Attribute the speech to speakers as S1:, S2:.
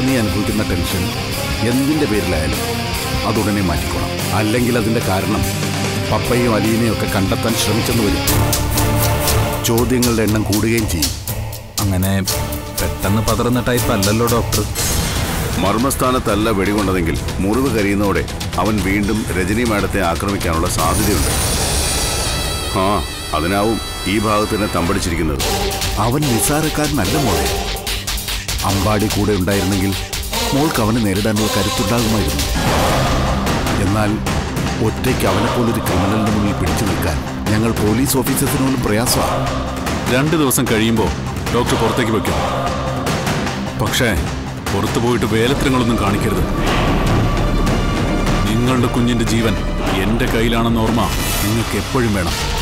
S1: നീ അനുഭവിക്കുന്ന ടെൻഷൻ എന്തിന്റെ പേരിലായാലും അതുടനെ മാറ്റിക്കോണം അല്ലെങ്കിൽ അതിന്റെ കാരണം പപ്പയും അലീനയും ഒക്കെ കണ്ടെത്താൻ ശ്രമിച്ചെന്ന് വരും ചോദ്യങ്ങളുടെ എണ്ണം കൂടുകയും ചെയ്യും
S2: അങ്ങനെ പെട്ടെന്ന് പതറുന്ന ടൈപ്പ് അല്ലല്ലോ ഡോക്ടർ
S1: മർമ്മസ്ഥാനത്തല്ല വെടികൊണ്ടതെങ്കിൽ മുറിവ് കരിയുന്നതോടെ അവൻ വീണ്ടും രജനി മാഡത്തെ ആക്രമിക്കാനുള്ള സാധ്യതയുണ്ട് ആ അതിനാവും ഈ ഭാഗത്ത് തന്നെ തമ്പടിച്ചിരിക്കുന്നത് അവൻ നിസ്സാരക്കാരനല്ല മോളെ അമ്പാടി കൂടെ ഉണ്ടായിരുന്നെങ്കിൽ മോൾക്ക് അവനെ നേരിടാനുള്ള കരുത്തുണ്ടാകുമായിരുന്നു എന്നാൽ ഒറ്റയ്ക്ക് അവനെപ്പോലൊരു ക്രിമിനലിന് മുന്നിൽ പിടിച്ചു നിൽക്കാൻ ഞങ്ങൾ പോലീസ് ഓഫീസേഴ്സിന് പോലും പ്രയാസമാണ്
S3: രണ്ട് ദിവസം കഴിയുമ്പോൾ ഡോക്ടർ പുറത്തേക്ക് വയ്ക്കും പക്ഷേ പുറത്തു പോയിട്ട് വേലത്തരങ്ങളൊന്നും കാണിക്കരുത് നിങ്ങളുടെ കുഞ്ഞിന്റെ ജീവൻ എന്റെ കയ്യിലാണെന്ന ഓർമ്മ നിങ്ങൾക്ക് എപ്പോഴും വേണം